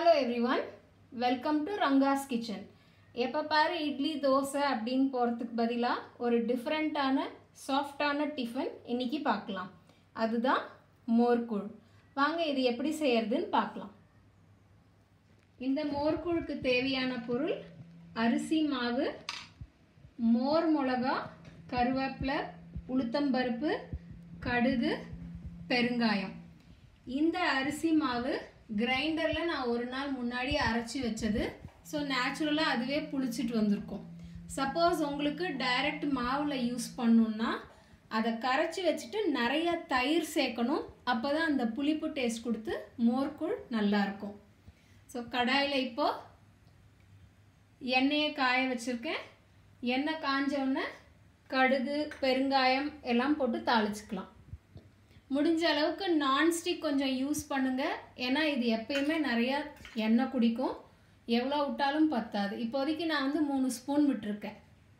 hello everyone welcome to Ranga's kitchen எப்போ பாரு இட்லி தோசை அப்படின்னு போகிறதுக்கு பதிலாக ஒரு டிஃப்ரெண்ட்டான சாஃப்டான டிஃபன் இன்னைக்கு பார்க்கலாம் அதுதான் மோர்கூழ் வாங்க இது எப்படி செய்யறதுன்னு பார்க்கலாம் இந்த மோர்கூழுக்கு தேவையான பொருள் அரிசி மாவு மோர் மிளகா கருவேப்பிலை உளுத்தம்பருப்பு கடுகு பெருங்காயம் இந்த அரிசி மாவு கிரைண்டரில் நான் ஒரு நாள் முன்னாடி அரைச்சி வச்சது ஸோ நேச்சுரலாக அதுவே புளிச்சிட்டு வந்திருக்கும் சப்போஸ் உங்களுக்கு டைரக்ட் மாவில் யூஸ் பண்ணணுன்னா அதை கரைச்சி வச்சுட்டு நிறைய தயிர் சேர்க்கணும் அப்போ தான் அந்த புளிப்பு டேஸ்ட் கொடுத்து மோர்க்குள் நல்லாயிருக்கும் ஸோ கடாயில் இப்போ எண்ணெயை காய வச்சுருக்கேன் எண்ணெய் காஞ்ச கடுகு பெருங்காயம் எல்லாம் போட்டு தாளிச்சுக்கலாம் முடிஞ்ச அளவுக்கு நான்ஸ்டிக் கொஞ்சம் யூஸ் பண்ணுங்க ஏன்னா இது எப்பயுமே நிறைய எண்ணெய் குடிக்கும் எவ்வளோ விட்டாலும் பத்தாது இப்போதைக்கு நான் வந்து மூணு ஸ்பூன் விட்டுருக்கேன்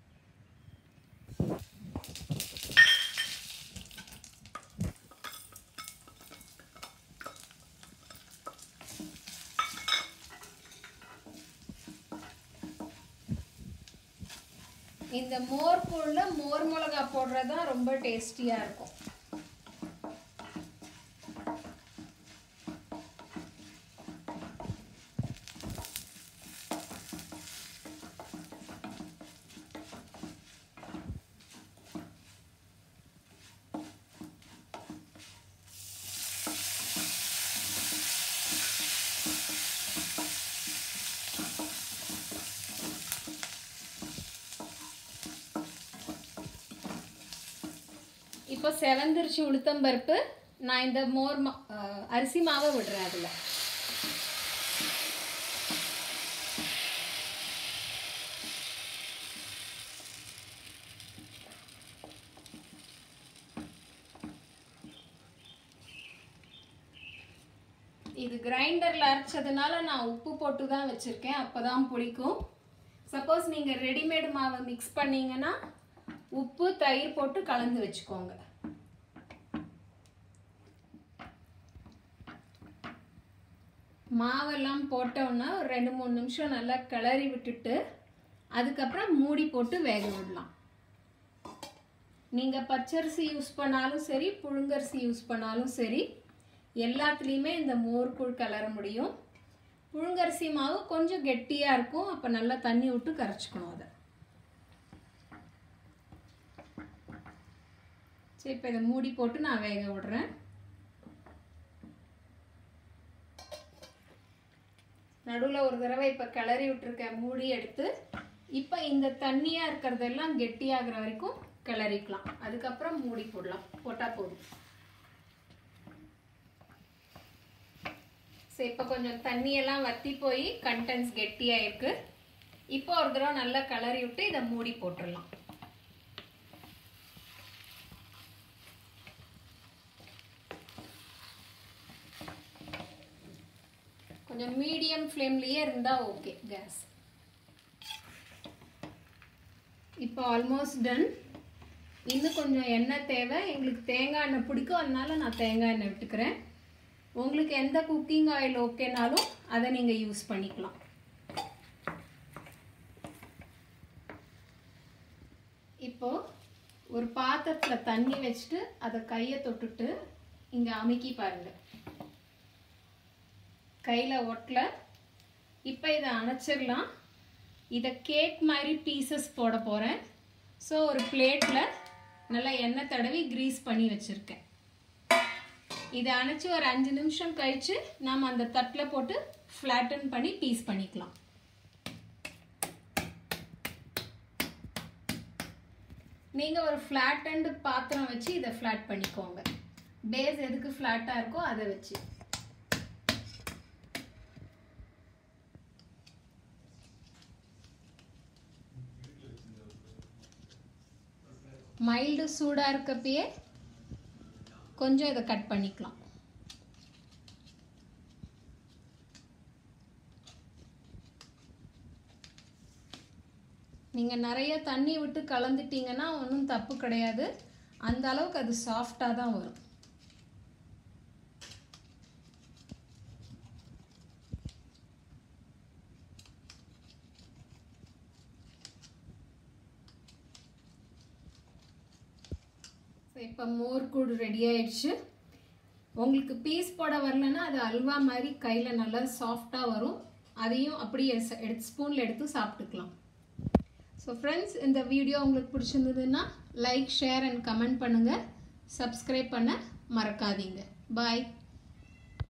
இந்த மோர் கூழ்ல மோர் மிளகா போடுறது தான் ரொம்ப டேஸ்டியாக இருக்கும் இப்போ செவந்திருச்சு உளுத்தம்பருப்பு நான் இந்த மோர் மா அஹ், அரிசி மாவை விடுறேன் அதில் இது கிரைண்டரில் அரைச்சதுனால நான் உப்பு போட்டு தான் வச்சுருக்கேன் அப்போ தான் பிடிக்கும் சப்போஸ் நீங்கள் ரெடிமேட் மாவை மிக்ஸ் பண்ணீங்கன்னா உப்பு தயிர் போட்டு கலந்து வச்சுக்கோங்க மாவெல்லாம் போட்டோன்னா ஒரு ரெண்டு மூணு நிமிஷம் நல்லா கிளறி விட்டுட்டு அதுக்கப்புறம் மூடி போட்டு வேக விடலாம் நீங்கள் பச்சரிசி யூஸ் பண்ணாலும் சரி புழுங்கரிசி யூஸ் பண்ணாலும் சரி எல்லாத்துலேயுமே இந்த மோர்கூழ் கிளற முடியும் புழுங்கரிசி மாவு கொஞ்சம் கெட்டியாக இருக்கும் அப்போ நல்லா தண்ணி விட்டு கரைச்சிக்கணும் அதை சரி இப்போ இதை மூடி போட்டு நான் வேக விடுறேன் நடுவில் ஒரு தடவை இப்போ கிளறி விட்டுருக்கேன் மூடி எடுத்து இப்போ இந்த தண்ணியாக இருக்கிறதெல்லாம் கெட்டியாகிற வரைக்கும் கிளறிக்கலாம் அதுக்கப்புறம் மூடி போடலாம் போட்டால் போதும் சரி இப்போ கொஞ்சம் தண்ணியெல்லாம் வற்றி போய் கண்டென்ட்ஸ் கெட்டியாயிருக்கு இப்போ ஒரு தடவை நல்லா கிளறி விட்டு இதை மூடி போட்டுடலாம் கொஞ்சம் மீடியம் ஃப்ளேம்லேயே இருந்தால் ஓகே கேஸ் இப்போ ஆல்மோஸ்ட் டன் இன்னும் கொஞ்சம் எண்ணெய் தேவை எங்களுக்கு தேங்காய் எண்ணெய் பிடிக்கும் அதனால நான் தேங்காய் எண்ணெய் விட்டுக்கிறேன் உங்களுக்கு எந்த குக்கிங் ஆயில் ஓகேனாலும் அதை நீங்கள் யூஸ் பண்ணிக்கலாம் இப்போ ஒரு பாத்திரத்தில் தண்ணி வச்சுட்டு அதை கையை தொட்டுட்டு இங்கே அமுக்கி பாருங்கள் கையில் ஒட்டல இப்போ இதை அணைச்சிடலாம் இதை கேக் மாதிரி பீசஸ் போட போகிறேன் ஸோ ஒரு பிளேட்டில் நல்லா எண்ணெய் தடவி க்ரீஸ் பண்ணி வச்சுருக்கேன் இதை அணைச்சி ஒரு அஞ்சு நிமிஷம் கழித்து நாம் அந்த தட்டில் போட்டு ஃப்ளாட்டன் பண்ணி பீஸ் பண்ணிக்கலாம் நீங்கள் ஒரு ஃப்ளாட்டன்டு பாத்திரம் வச்சு இதை ஃப்ளாட் பண்ணிக்கோங்க பேஸ் எதுக்கு ஃப்ளாட்டாக இருக்கோ அதை வச்சு மைல்டு சூடாக இருக்கப்பயே கொஞ்சம் இதை கட் பண்ணிக்கலாம் நீங்கள் நிறைய தண்ணி விட்டு கலந்துட்டீங்கன்னா ஒன்றும் தப்பு கிடையாது அந்த அளவுக்கு அது சாஃப்டாக தான் வரும் ஸோ இப்போ மோர் கூடு ரெடி ஆயிடுச்சு உங்களுக்கு பீஸ் போட வரலன்னா அது அல்வா மாதிரி கையில் நல்லா சாஃப்டாக வரும் அதையும் அப்படியே ச- எடுத்து ஸ்பூனில் எடுத்து சாப்பிட்டுக்கலாம் ஸோ ஃப்ரெண்ட்ஸ் இந்த வீடியோ உங்களுக்கு பிடிச்சிருந்ததுன்னா லைக் ஷேர் அண்ட் கமெண்ட் பண்ணுங்கள் சப்ஸ்கிரைப் பண்ண மறக்காதீங்க பாய்